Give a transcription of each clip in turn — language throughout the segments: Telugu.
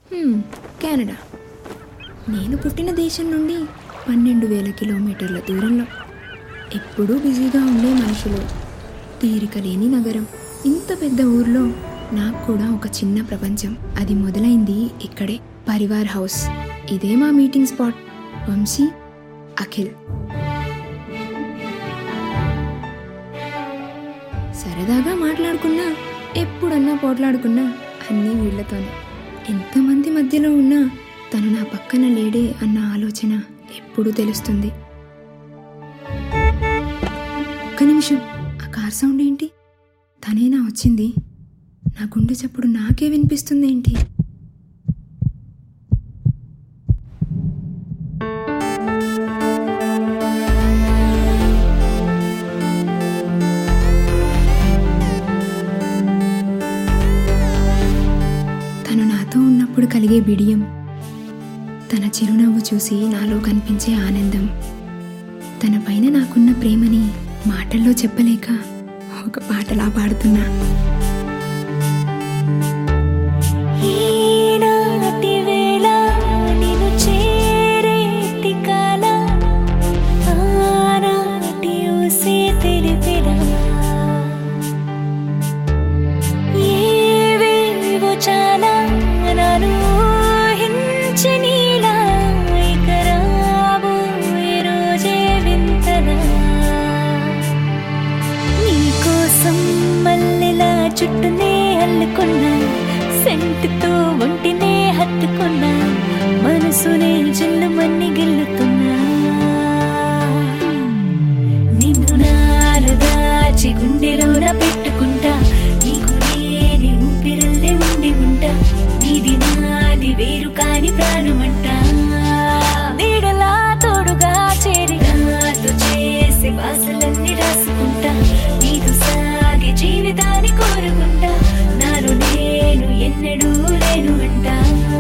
హ్మ్, కెనడా నేను పుట్టిన దేశం నుండి పన్నెండు వేల కిలోమీటర్ల దూరంలో ఎప్పుడూ బిజీగా ఉండే మనుషులు తీరిక లేని నగరం ఇంత పెద్ద ఊర్లో నాకు కూడా ఒక చిన్న ప్రపంచం అది మొదలైంది ఇక్కడే పరివార్ హౌస్ ఇదే మా మీటింగ్ స్పాట్ వంశీ అఖిల్ సరదాగా మాట్లాడుకున్నా ఎప్పుడన్నా పోట్లాడుకున్నా అన్నీ వీళ్ళతోనే ఎంతమంది మధ్యలో ఉన్నా తను నా పక్కన లేడే అన్న ఆలోచన ఎప్పుడు తెలుస్తుంది ఒక్క నిమిషం ఆ కార్ సౌండ్ ఏంటి తనేనా వచ్చింది నా గుండె చప్పుడు నాకే వినిపిస్తుంది ఏంటి తను నాతో ఉన్నప్పుడు కలిగే బిడియం తన చిరునవ్వు చూసి నాలో కనిపించే ఆనందం తన పైన నాకున్న ప్రేమని మాటల్లో చెప్పలేక ఒక పాటలా పాడుతున్నా ఈనాటి వేళ నిన్ను చేరేటి కాల ఆనాటి ఊసే తెలిపిన ఏవేవో చాలా నన్ను ఊహించి నీలా ఇక రాబోయే రోజే వింతనా నీకోసం మల్లెలా చుట్టూనే అల్లుకున్నా సెంటుతో ఒంటినే హత్తుకున్నా మనసునే జల్లుమన్ని గిల్లుతున్నా నిన్ను నాలు దాచి గుండెలోన పెట్టుకుంటా నీకు లేని ఊపిరల్లే ఉండి ఉంటా నీది నాది వేరు కాని ప్రాణమంటా నీడలా తోడుగా చేరి నాతో చేసే వాసలన్నీ రాసుకుంటా నీకు సాగే జీవితాన్ని కోరుకుంటా నాలో నేను ఎన్నడూ లేను అంటా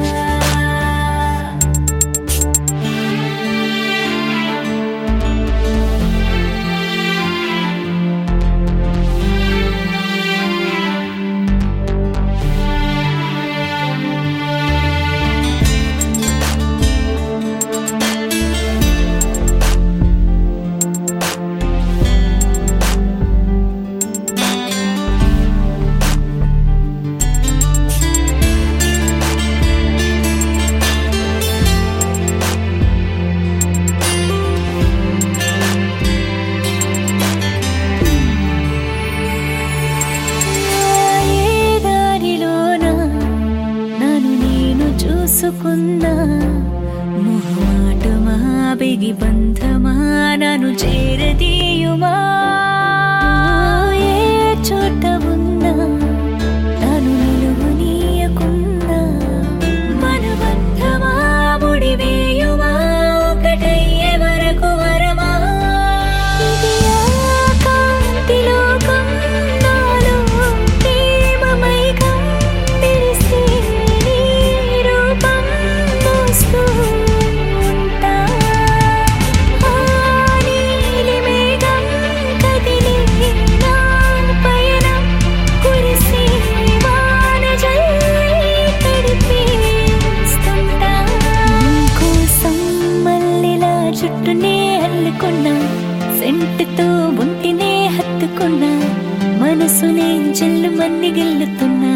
ఏ దారిలోన నన్ను నేను చూసుకున్నా మొహమాటమా బిగి బంధమా నన్ను చేరదీయుమా ఏ చోట ఉన్నా నన్ను నిలువనీయకున్నా మన బంధమా ముడివేయుమా ఒకటయ్యే వరకు వరమా ఇది ఆకాంతి లోకం నాలో ప్రేమమైకం తెలిసి నీ రూపం మోస్తూ ఉంటా ఆ నీలి మేఘం కదిలి నా పయనం కురిసి వాన జల్లి తడిపేస్తుంటా నీకోసం మల్లెలా చుట్టూనే అల్లుకున్నా సెంటుతో ఒంటినే హత్తుకున్నా మనసునే జల్లు మన్ని గిల్లుతున్నా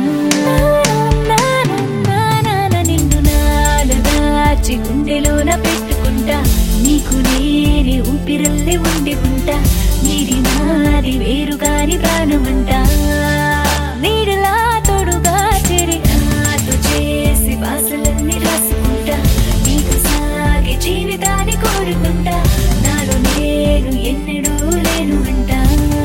నిన్ను నాలు దాచి గుండెలోన పెట్టుకుంటా నీకు నేనే ఊపిరల్లే ఉండి ఉంటా నీది నాది వేరుగాని ప్రాణమంటా నీడలా తోడుగా చేరి నాతో చేసి వాసలన్నీ రాసుకుంటా నీకు సాగే జీవితాన్ని కోరుకుంటా నాలో నేను ఎన్నడూ లేను అంటా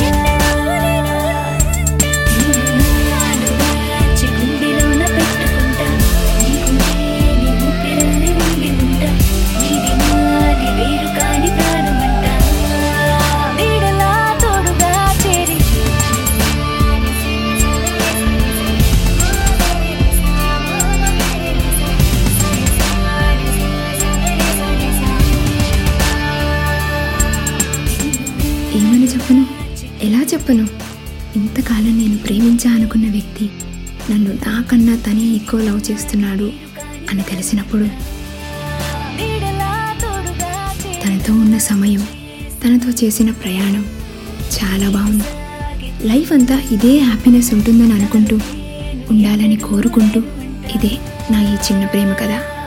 నాలు దాచి గుండెలోన పెట్టుకుంటా నీకు నేనే ఊపిరల్లే ఉండి ఉంటా నీది నాది వేరు కాని ప్రాణమంటా నీడలా తోడుగా చేరి ఏమని చెప్పను ఎలా చెప్పను ఇంతకాలం నేను ప్రేమించా అనుకున్న వ్యక్తి నన్ను నాకన్నా తనే ఎక్కువ లవ్ చేస్తున్నాడు అని తెలిసినప్పుడు నీడలా తోడుగా చేరి తనతో ఉన్న సమయం తనతో చేసిన ప్రయాణం చాలా బాగుంది లైఫ్ అంతా ఇదే హ్యాపీనెస్ ఉంటుందని అనుకుంటూ ఉండాలని కోరుకుంటూ ఇదే నా ఈ చిన్న ప్రేమ కథ